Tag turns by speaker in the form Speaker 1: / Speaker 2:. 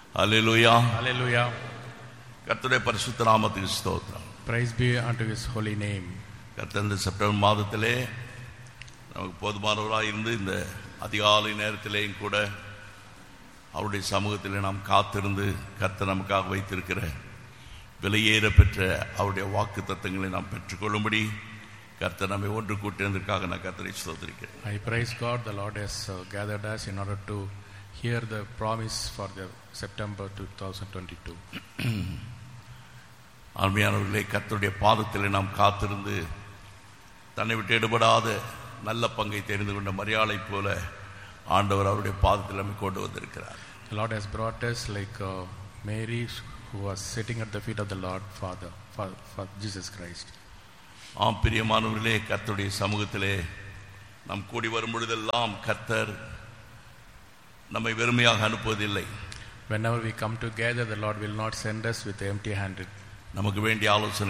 Speaker 1: அல்லேலூயா
Speaker 2: Hallelujah.
Speaker 1: கர்த்தருடைய பரிசுத்த நாமத்துக்கு ஸ்தோத்திரம்
Speaker 2: Praise be unto his holy name.
Speaker 1: கர்த்தர் இந்த செப்டம்பர் மாதத்திலே நமக்கு போதுமானவராக இருந்து இந்த அதிகாலை நேரத்திலேயும் கூட அவருடைய சமூகத்திலே நாம் காத்திருந்து கர்த்தர் நமக்காக வைத்திருக்கிற விலையேற பெற்ற அவருடைய வாக்கு தத்தங்களை நாம் பெற்றுக்கொள்ளும்படி கர்த்தர் நம்மை ஒன்று கூட்டினதற்காக நான் கர்த்தரை ஸ்தோத்திரிக்கிறேன்
Speaker 2: I praise God, the Lord has uh, gathered us in order to hear the promise for the September 2022.
Speaker 1: அருமையானவர்களே கர்த்தருடைய பாதத்திலே நாம் காத்திருந்து தன்னை விட்டு எடுபடாத நல்ல பங்கை தெரிந்து கொண்ட மரியாதை போல ஆண்டவர் அவருடைய பாதத்தில் நம்மை கொண்டு வந்திருக்கிறார்
Speaker 2: The Lord has brought us like uh, Mary who was sitting at the feet of the Lord Father, for, for Jesus Christ.
Speaker 1: ஆம் பிரியமானவர்களே கர்த்தருடைய சமூகத்திலே நாம் கூடி வரும் பொழுதெல்லாம் கர்த்தர் நம்மை வெறுமையாக அனுப்புவதில்லை
Speaker 2: Whenever we come together, the Lord will not send us with empty handed.
Speaker 1: நமக்கு வேண்டிய ஆலோசனை